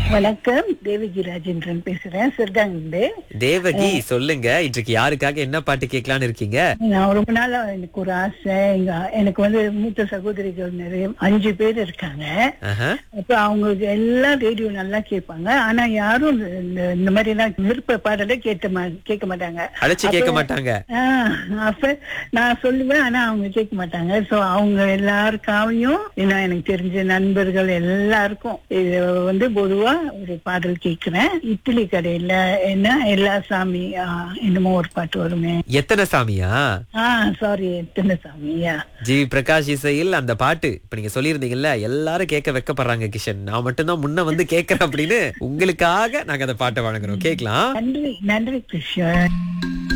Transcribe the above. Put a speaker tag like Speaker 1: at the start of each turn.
Speaker 1: வணக்கம் தேவகி ராஜேந்திரன் பேசுறேன் சிறுதாங்கிருந்து
Speaker 2: தேவகி சொல்லுங்க இன்றைக்கு யாருக்காக என்ன பாட்டு கேட்கலான்னு இருக்கீங்க
Speaker 1: நான் ரொம்ப நாளா எனக்கு ஒரு ஆசை எங்க எனக்கு வந்து மூத்த சகோதரிகள் நிறைய அஞ்சு பேர் இருக்காங்க
Speaker 2: ஆஹா.
Speaker 1: அப்ப அவங்க எல்லாம் ரேடியோ நல்லா கேட்பாங்க ஆனா யாரும் இந்த- இந்த மாதிரி எல்லாம் விருப்ப பாடலை கேட்ட மா கேட்க மாட்டாங்க
Speaker 2: அழைச்சு கேட்க மாட்டாங்க
Speaker 1: ஆஹ் அப்ப நான் சொல்லுவேன் ஆனா அவங்க கேட்க மாட்டாங்க சோ அவங்க எல்லாருக்காவையும் ஏன்னா எனக்கு தெரிஞ்ச நண்பர்கள் எல்லாருக்கும் இது வந்து பொதுவா ஒரு பாடல் கேட்கிறேன் இட்லி கடையில என்ன எல்லா சாமி ஆஹ், என்னமோ ஒரு பாட்டு வருமே
Speaker 2: எத்தனை சாமியா
Speaker 1: ஆஹ் சாரி எத்தனை சாமியா
Speaker 2: ஜி பிரகாஷ் இசையில் அந்த பாட்டு இப்ப நீங்க சொல்லியிருந்தீங்கல்ல எல்லாரும் கேட்க வைக்கப்படுறாங்க கிஷன் நான் மட்டும்தான் முன்ன வந்து கேட்கறேன் அப்படின்னு உங்களுக்காக நாங்க அந்த பாட்டை வழங்குறோம் கேட்கலாம்
Speaker 1: நன்றி நன்றி கிருஷ்ணன்